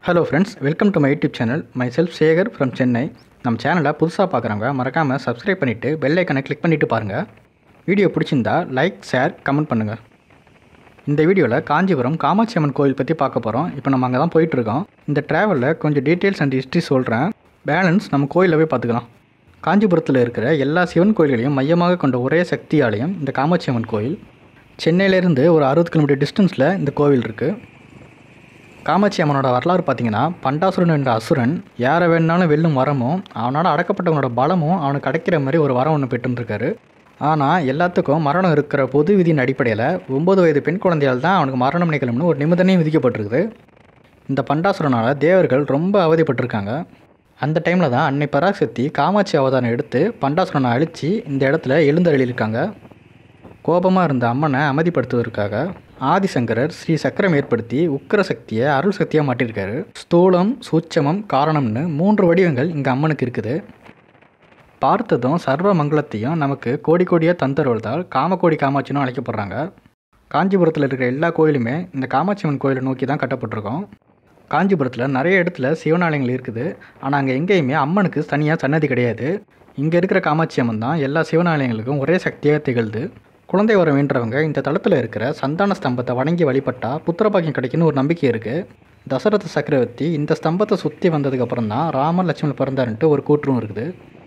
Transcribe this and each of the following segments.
hello friends welcome to my YouTube channel myself Sekar from Chennai நம்ம சேனலை புதுசாக பார்க்குறவங்க மறக்காமல் சப்ஸ்கிரைப் பண்ணிவிட்டு பெல் ஐக்கனை கிளிக் பண்ணிவிட்டு பாருங்கள் வீடியோ பிடிச்சிருந்தா லைக் ஷேர் கமெண்ட் பண்ணுங்கள் இந்த வீடியோவில் காஞ்சிபுரம் காமாட்சி அம்மன் கோயில் பற்றி பார்க்க போகிறோம் இப்போ நம்ம அங்கே தான் போயிட்டுருக்கோம் இந்த ட்ராவலில் கொஞ்சம் டீட்டெயில்ஸ் அண்ட் ஹிஸ்ட்ரி சொல்கிறேன் பேலன்ஸ் நம்ம கோயிலில் போய் பார்த்துக்கலாம் காஞ்சிபுரத்தில் இருக்கிற எல்லா சிவன் கோயில்களையும் மையமாக கொண்ட ஒரே சக்தி ஆலயம் இந்த காமாட்சி அம்மன் கோயில் சென்னையிலேருந்து ஒரு அறுபது கிலோமீட்டர் டிஸ்டன்ஸில் இந்த கோவில் இருக்குது காமாட்சி அம்மனோட வரலாறு பார்த்தீங்கன்னா பண்டாசுரன் என்ற அசுரன் யாரை வேணுனாலும் வெல்லும் வரமும் அவனோட அடக்கப்பட்டவனோட பலமும் அவனுக்கு கிடைக்கிற மாதிரி ஒரு வரம் ஒன்று பெற்றுருக்காரு ஆனால் எல்லாத்துக்கும் மரணம் இருக்கிற பொது விதியின் அடிப்படையில் ஒம்பது வயது பெண் குழந்தையால் தான் அவனுக்கு மரணம் நிகழும்னு ஒரு நிபந்தனையும் விதிக்கப்பட்டிருக்குது இந்த பண்டாசுரனால் தேவர்கள் ரொம்ப அவதிப்பட்டிருக்காங்க அந்த டைமில் தான் அன்னை பராசக்தி காமாட்சி அவதாரம் எடுத்து பண்டாசுரனை அழித்து இந்த இடத்துல எழுந்தருளியிருக்காங்க கோபமாக இருந்த அம்மனை அமைதிப்படுத்துவதற்காக ஆதிசங்கரர் ஸ்ரீ சக்கரம் ஏற்படுத்தி உக்கிர சக்தியை அருள் சக்தியாக மாட்டியிருக்காரு ஸ்தூலம் சூட்சமம் காரணம்னு மூன்று வடிவங்கள் இங்கே அம்மனுக்கு இருக்குது பார்த்ததும் சர்வ மங்களத்தையும் நமக்கு கோடி கோடியாக தந்தருவதால் காமக்கோடி காமாட்சினும் அழைக்கப்படுறாங்க காஞ்சிபுரத்தில் இருக்கிற எல்லா கோயிலுமே இந்த காமாட்சி அம்மன் கோயிலை நோக்கி தான் கட்டப்பட்டிருக்கோம் காஞ்சிபுரத்தில் நிறைய இடத்துல சிவனாலயங்கள் இருக்குது ஆனால் அங்கே எங்கேயுமே அம்மனுக்கு தனியாக சன்னதி கிடையாது இங்கே இருக்கிற காமாட்சி அம்மன் தான் எல்லா சிவனாலயங்களுக்கும் ஒரே சக்தியாக திகழ்து குழந்தை வரம் வேண்டவங்க இந்த தளத்தில் இருக்கிற சந்தான ஸ்தம்பத்தை வணங்கி வழிபட்டால் புத்திரபாக்கியம் கிடைக்குன்னு ஒரு நம்பிக்கை இருக்குது தசரத சக்கரவர்த்தி இந்த ஸ்தம்பத்தை சுற்றி வந்ததுக்கப்புறம் தான் ராமர் லட்சுமணன் பிறந்தாருன்ட்டு ஒரு கூற்றும் இருக்குது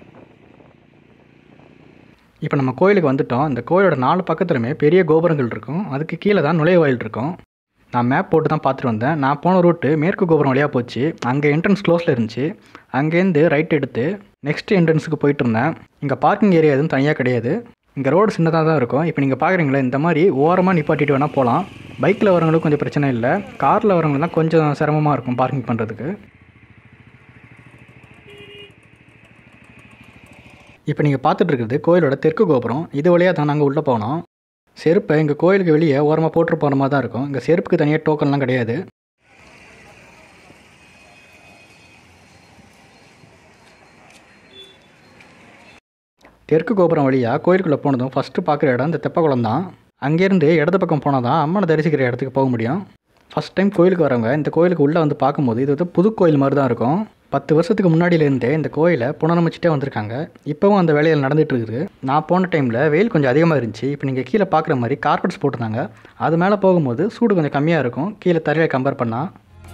இப்போ நம்ம கோயிலுக்கு வந்துட்டோம் இந்த கோயிலோட நாலு பக்கத்துலையுமே பெரிய கோபுரங்கள் இருக்கும் அதுக்கு கீழே தான் நுழைவாயில் இருக்கும் நான் மேப் போட்டு தான் பார்த்துட்டு வந்தேன் நான் போன ரூட்டு மேற்கு கோபுரம் வழியாக போச்சு அங்கே என்ட்ரன்ஸ் க்ளோஸில் இருந்துச்சு அங்கேருந்து ரைட் எடுத்து நெக்ஸ்ட் என்ட்ரன்ஸுக்கு போயிட்டு இருந்தேன் இங்கே பார்க்கிங் ஏரியா எதுவும் தனியாக கிடையாது இங்கே ரோடு சின்னதாக தான் இருக்கும் இப்போ நீங்கள் பார்க்குறீங்களா இந்த மாதிரி ஓரமாக நிப்பாட்டிட்டு வேணால் போகலாம் பைக்கில் வரவங்களுக்கு கொஞ்சம் பிரச்சனை இல்லை காரில் வரவங்களுக்கு தான் கொஞ்சம் சிரமமாக இருக்கும் பார்க்கிங் பண்ணுறதுக்கு இப்போ நீங்கள் பார்த்துட்டு இருக்கிறது கோயிலோட தெற்கு கோபுரம் இது வழியாக தான் நாங்கள் உள்ளே போனோம் செருப்பை எங்கள் கோயிலுக்கு வெளியே ஓரமாக போட்டு போகிற மாதிரி தான் இருக்கும் இங்கே செருப்புக்கு தனியாக டோக்கன்லாம் கிடையாது தெற்கு கோபுரம் வழியாக கோயிலுக்குள்ளே போனதும் ஃபஸ்ட்டு பார்க்குற இடம் இந்த தெப்பக்குளம் தான் அங்கேருந்து இடது பக்கம் போனால் தான் அம்மனை தரிசிக்கிற இடத்துக்கு போக முடியும் ஃபஸ்ட் டைம் கோயிலுக்கு வரவங்க இந்த கோயிலுக்கு உள்ளே வந்து பார்க்கும்போது இது வந்து புது கோயில் மாதிரி தான் இருக்கும் பத்து வருஷத்துக்கு முன்னாடியிலேருந்தே இந்த கோயிலை புனரமைச்சிட்டே வந்திருக்காங்க இப்போவும் அந்த வேலையில் நடந்துகிட்டு இருக்குது நான் போன டைமில் வெயில் கொஞ்சம் அதிகமாக இருந்துச்சு இப்போ நீங்கள் கீழே பார்க்குற மாதிரி கார்பெட்ஸ் போட்டிருந்தாங்க அது மேலே போகும்போது சூடு கொஞ்சம் கம்மியாக இருக்கும் கீழே தரையில் கம்பேர் பண்ணால்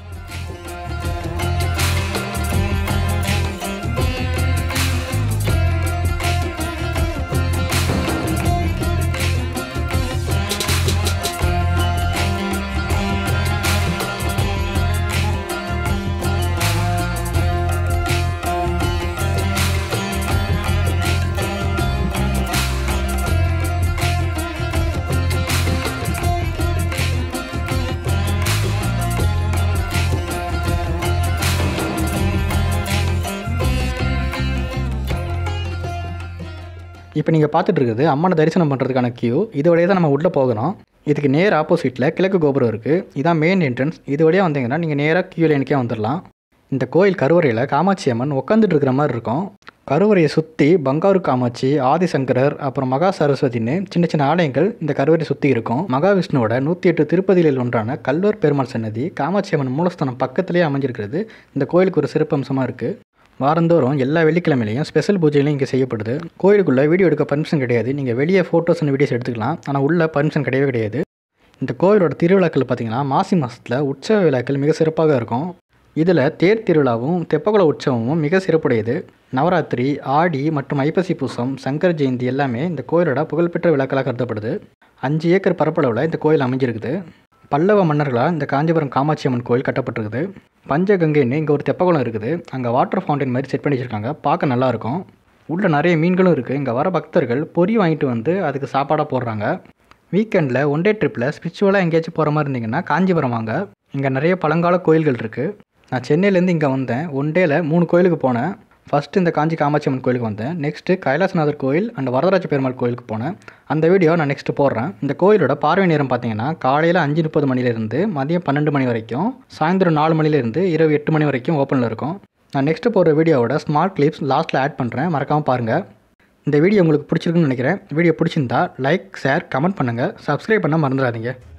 இப்போ நீங்கள் பார்த்துட்டு இருக்குது அம்மனை தரிசனம் பண்ணுறதுக்கான கியூ இது வழியாக தான் நம்ம உள்ளே போகணும் இதுக்கு நேர் ஆப்போசிட்டில் கிழக்கு கோபுரம் இருக்குது இதான் மெயின் என்ட்ரன்ஸ் இது வழியாக வந்தீங்கன்னா நீங்கள் நேராக கியூ லைனுக்கே வந்துடலாம் இந்த கோயில் கருவறையில் காமாட்சி அம்மன் உட்காந்துட்டு இருக்கிற மாதிரி இருக்கும் கருவறையை சுற்றி பங்காரு காமாட்சி ஆதிசங்கரர் அப்புறம் மகா சரஸ்வதினு சின்ன சின்ன ஆலயங்கள் இந்த கருவறையை சுற்றி இருக்கும் மகாவிஷ்ணுவோட நூற்றி எட்டு திருப்பதிகளில் ஒன்றான கல்வர் பெருமாள் சன்னதி காமாட்சி அம்மன் மூலஸ்தானம் பக்கத்திலேயே அமைஞ்சிருக்கிறது இந்த கோயிலுக்கு ஒரு சிறப்பம்சமாக இருக்குது வாரந்தோறும் எல்லா வெள்ளிக்கிழமையிலையும் ஸ்பெஷல் பூஜைகளும் இங்கே செய்யப்படுது கோயிலுக்குள்ளே வீடியோ எடுக்க பர்மிஷன் கிடையாது நீங்கள் வெளியே ஃபோட்டோஸ் அண்ட் வீடியோஸ் எடுத்துக்கலாம் ஆனால் உள்ள பர்மிஷன் கிடையவே கிடையாது இந்த கோயிலோட திருவிழாக்கள் பார்த்திங்கன்னா மாசி மாதத்தில் உற்சவ விழாக்கள் மிக சிறப்பாக இருக்கும் இதில் தேர் திருவிழாவும் தெப்பகுள உற்சவமும் மிக சிறப்புடையது நவராத்திரி ஆடி மற்றும் ஐப்பசி பூசம் சங்கர ஜெயந்தி எல்லாமே இந்த கோயிலோட புகழ்பெற்ற விழாக்களாக கருதப்படுது அஞ்சு ஏக்கர் பரப்பளவில் இந்த கோயில் அமைஞ்சிருக்குது பல்லவ மன்னர்களால் இந்த காஞ்சிபுரம் காமாட்சி அம்மன் கோயில் கட்டப்பட்டிருக்குது பஞ்சகங்கைன்னு இங்கே ஒரு தெப்பகுளம் இருக்குது அங்கே வாட்டர் ஃபவுண்டைன் மாதிரி செட் பண்ணி வச்சுருக்காங்க பார்க்க நல்லாயிருக்கும் உள்ளே நிறைய மீன்களும் இருக்குது இங்கே வர பக்தர்கள் பொறி வாங்கிட்டு வந்து அதுக்கு சாப்பாடாக போடுறாங்க வீக்கெண்டில் ஒன் டே ட்ரிப்பில் ஸ்பிரிச்சுவலாக எங்கேயாச்சும் போகிற மாதிரி இருந்தீங்கன்னா காஞ்சிபுரம் வாங்க இங்கே நிறைய பழங்கால கோயில்கள் இருக்குது நான் சென்னையிலேருந்து இங்கே வந்தேன் ஒன் டேயில் மூணு கோயிலுக்கு போனேன் ஃபஸ்ட்டு இந்த காஞ்சி காமாட்சி அம்மன் கோயிலுக்கு வந்தேன் நெக்ஸ்ட்டு கைலாசநாதர் கோயில் அண்ட் வரதராஜ பெருமாள் கோயிலுக்கு போனேன் அந்த வீடியோ நான் நெக்ஸ்ட் போடுறேன் இந்த கோயிலோட பார்வை நேரம் பார்த்தீங்கன்னா காலையில் அஞ்சு முப்பது மணிலேருந்து மதியம் பன்னெண்டு மணி வரைக்கும் சாயந்தரம் நாலு மணிலேருந்து இரவு எட்டு மணி வரைக்கும் ஓப்பனில் இருக்கும் நான் நெக்ஸ்ட்டு போகிற வீடியோவோட ஸ்மார்ட் கிளிப்ஸ் லாஸ்ட்டில் ஆட் பண்ணுறேன் மறக்காமல் பாருங்கள் இந்த வீடியோ உங்களுக்கு பிடிச்சிருக்குன்னு நினைக்கிறேன் வீடியோ பிடிச்சிருந்தா லைக் ஷேர் கமெண்ட் பண்ணுங்கள் சப்ஸ்கிரைப் பண்ண மறந்துடாதீங்க